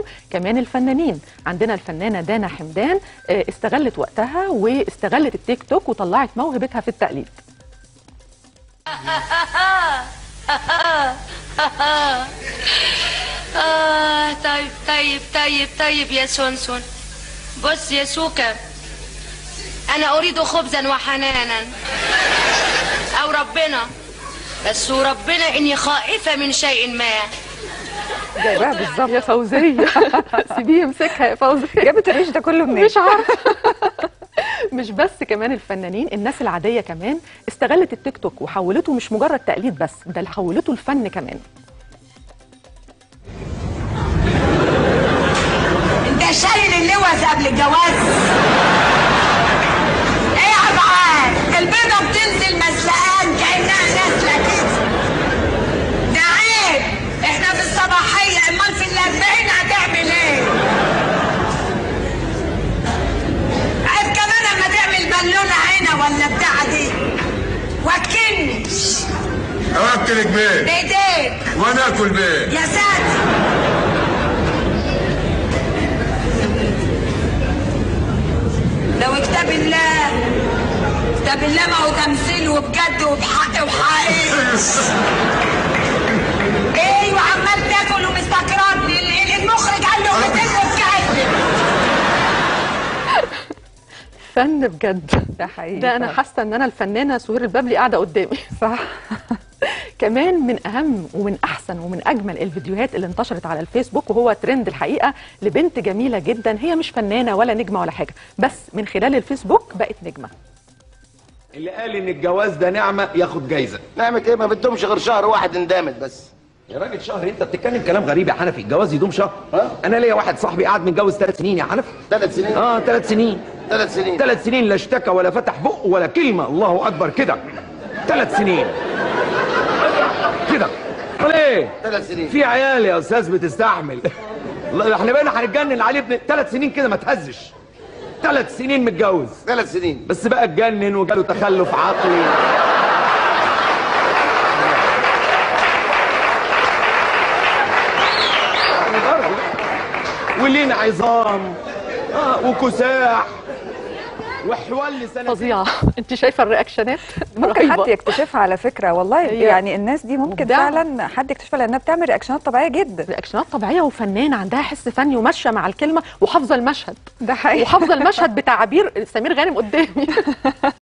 كمان الفنانين عندنا الفنانه دانا حمدان آه، استغلت وقتها واستغلت التيك توك وطلعت موهبتها في التقليد آه طيب طيب طيب طيب يا سونسون بص يا سوكا أنا أريد خبزا وحنانا أو ربنا بس وربنا إني خائفة من شيء ما جايباها بالظبط يا فوزيه سيبيه يمسكها يا فوزيه جابت الريش ده كله منين مش عارفه مش بس كمان الفنانين الناس العاديه كمان استغلت التيك توك وحولته مش مجرد تقليد بس ده اللي حولته الفن كمان انت شايل اللوز قبل الجواز ايه يا ابعاد البيضه بتنزل مسلقان كانها نازله كده ده عيب احنا في الصباحيه امال في الاربعين هتعمل ايه عيب كمان اما تعمل بالونه هنا ولا بتاع دي وكلني اوكلك بيه بايديك وانا اكل بيه يا ساتر لو كتاب الله كتاب الله ما هو تمثيل وبجد وبحق وحقيقي ايه وعمال تاكل ومستكررني ال- ال- المخرج قال له بتكذب بجد فن بجد ده حقيقي ده انا فعلا. حاسه ان انا الفنانه سهير البابلي قاعده قدامي صح كمان من اهم ومن احسن ومن اجمل الفيديوهات اللي انتشرت على الفيسبوك وهو ترند الحقيقه لبنت جميله جدا هي مش فنانه ولا نجمه ولا حاجه بس من خلال الفيسبوك بقت نجمه اللي قال ان الجواز ده نعمه ياخد جايزه نعمة ايه ما بدهمش غير شهر واحد اندمت بس يا راجل شهر انت بتتكلم كلام غريب يا حنفي الجواز يدوم شهر انا ليا واحد صاحبي قاعد متجوز ثلاث سنين يا حنفي ثلاث سنين اه ثلاث سنين ثلاث سنين ثلاث سنين لا اشتكى ولا فتح بقه ولا كلمه الله اكبر كده ثلاث سنين كده امال ايه ثلاث سنين في عيال يا استاذ بتستحمل لا، احنا بقينا هنتجنن عليه ابن ثلاث سنين كده ما تهزش ثلاث سنين متجوز ثلاث سنين بس بقى اتجنن وجاله تخلف عقلي برضه. ولين عظام آه وكساح وحوال لسنتين فظيعه انت شايفه الرياكشنات ممكن حد رهيبة. يكتشفها على فكره والله هي يعني الناس دي ممكن مبدعة. فعلا حد يكتشفها لانها بتعمل رياكشنات طبيعيه جدا رياكشنات طبيعيه وفنانه عندها حس فني وماشيه مع الكلمه وحافظه المشهد ده حقيقي وحافظه المشهد بتعابير سمير غانم قدامي